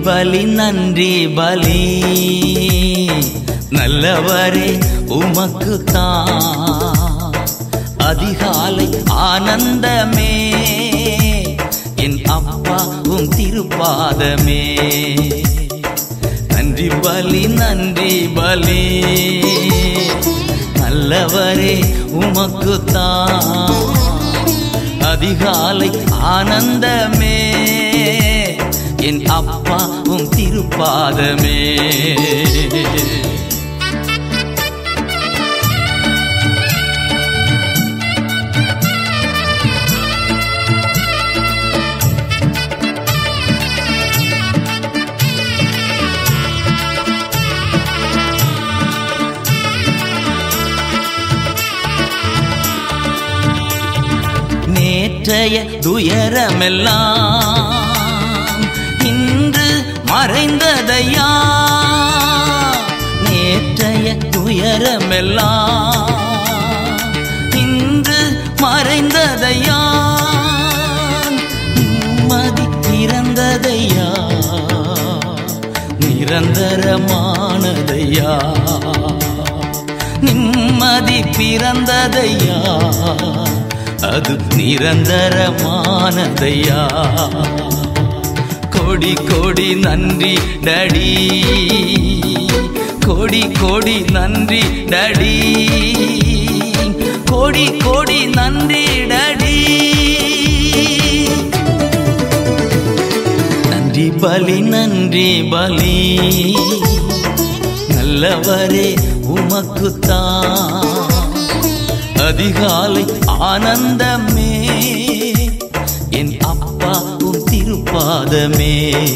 பலி நன்றி பலி நல்லவரே உமக்கு தான் அதிகாலை ஆனந்தமே என் அப்பா உம் திருப்பாதமே நன்றி பலி நன்றி பலி நல்லவரே உமக்கு தான் அதிகாலை ஆனந்தமே என் அப்பா உம் திருப்பாதமே நேற்றைய துயரமெல்லாம் இன்று மறைந்ததையா நேற்றைய துயரமெல்லாம் இன்று மறைந்ததையா நிம்மதி பிறந்ததையா நிரந்தரமானதையா நிம்மதி பிறந்ததையா அது நிரந்தரமானதையா கொடி கொடி நன்றி டடி கொடி கொடி நன்றி டடி கொடி கொடி நன்றி டடி நன்றி பலி நன்றி பலி நல்லவரே உமக்குத்தான் அதிகாலை ஆனந்தமே என் அப்பா உன் திருப்பாதமே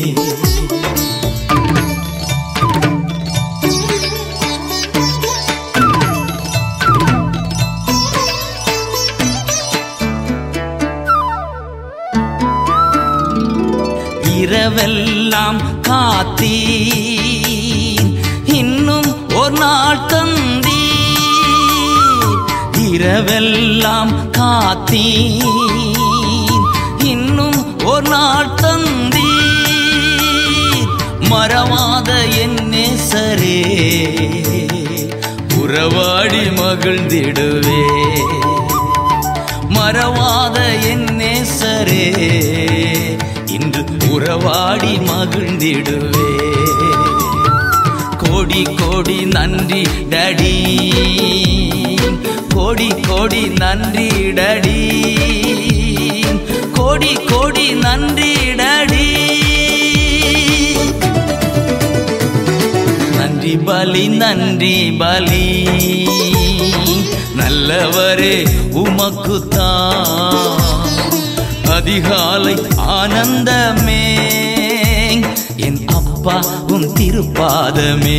இரவெல்லாம் காத்தீ இன்னும் ஒரு நாள் தந்தீ இரவெல்லாம் காத்தீ இன்னும் ஒரு நாள் தந்தீ மறவாத என் நேசரே உறவாடி மகிழ்ந்திடுவே மறவாத என் நேசரே இன்று உறவாடி மகிழ்ந்திடுவே கோடி கோடி நன்றி டடி கோடி கோடி நன்றி டடி கோடி கோடி நன்றி டடி நன்றி பலி நன்றி பலி நல்லவரே உமக்குத்தான் அதிகாலை ஆனந்தமே என் அப்பா உன் திருப்பாதமே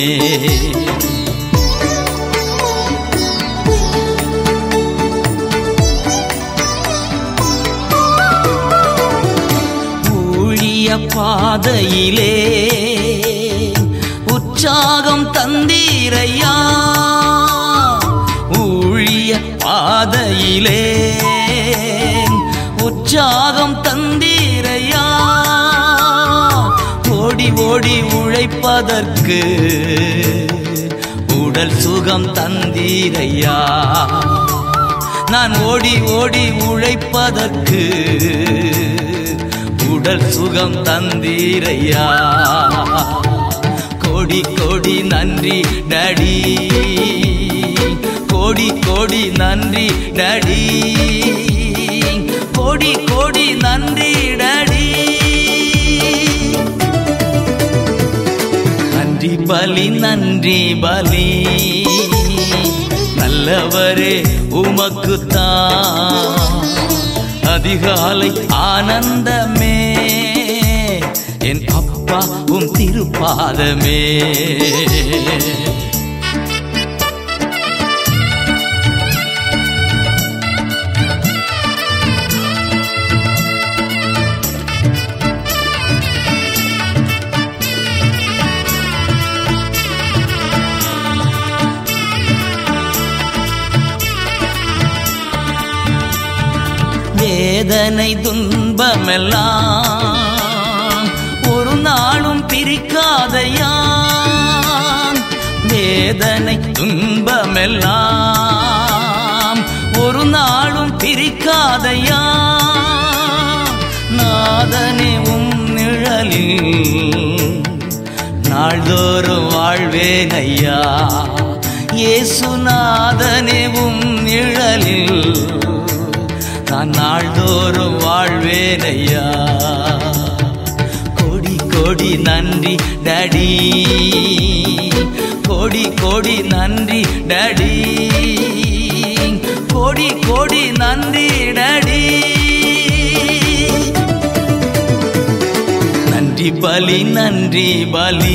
ஊழிய பாதையிலே உற்சாகம் தந்தீரையா ஊழிய பாதையிலே உற்சாகம் தந்தீரையா ஓடி ஓடி உழைப்பதற்கு உடல் சுகம் தந்தீரையா நான் ஓடி ஓடி உழைப்பதற்கு உடல் சுகம் தந்தீரையா கோடி கோடி நன்றி டடி கோடி கோடி நன்றி டடி கோடி கோடி நன்றி டடி நன்றி பலி நன்றி பலி நல்லவரே உமக்குத்தான் அதிகாலை ஆனந்தமே என் அப்பா உம் திருப்பாதமே வேதனை துன்பமெல்லாம் ஒரு நாளும் பிரிக்காதையா வேதனை துன்பமெல்லாம் ஒரு நாளும் பிரிக்காதையா நாதனே உம் நிழலில் நாள்தோறும் வாழ்வேன் ஐயா இயேசுநாதனே உம் நிழலில் நான் நாள்தோறும் வாழ்வேன் ஐயா கோடி கோடி நன்றி டாடி கோடி கோடி நன்றி டாடி கோடி கோடி நன்றி டாடி நன்றி பலி நன்றி பலி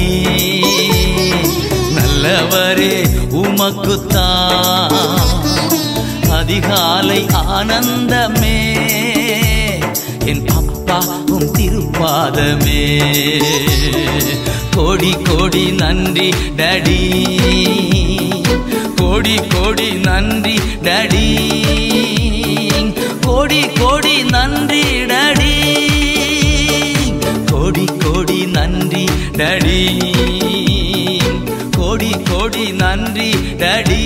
நல்லவரே உமக்குத்தான் அதிகாலை ஆனந்தமே என் அப்பா உம் திருப்பாதமே கோடி கோடி நன்றி டாடி கோடி கோடி நன்றி டாடி கோடி கோடி நன்றி டாடி கோடி கோடி நன்றி டாடி கோடி கோடி நன்றி டாடி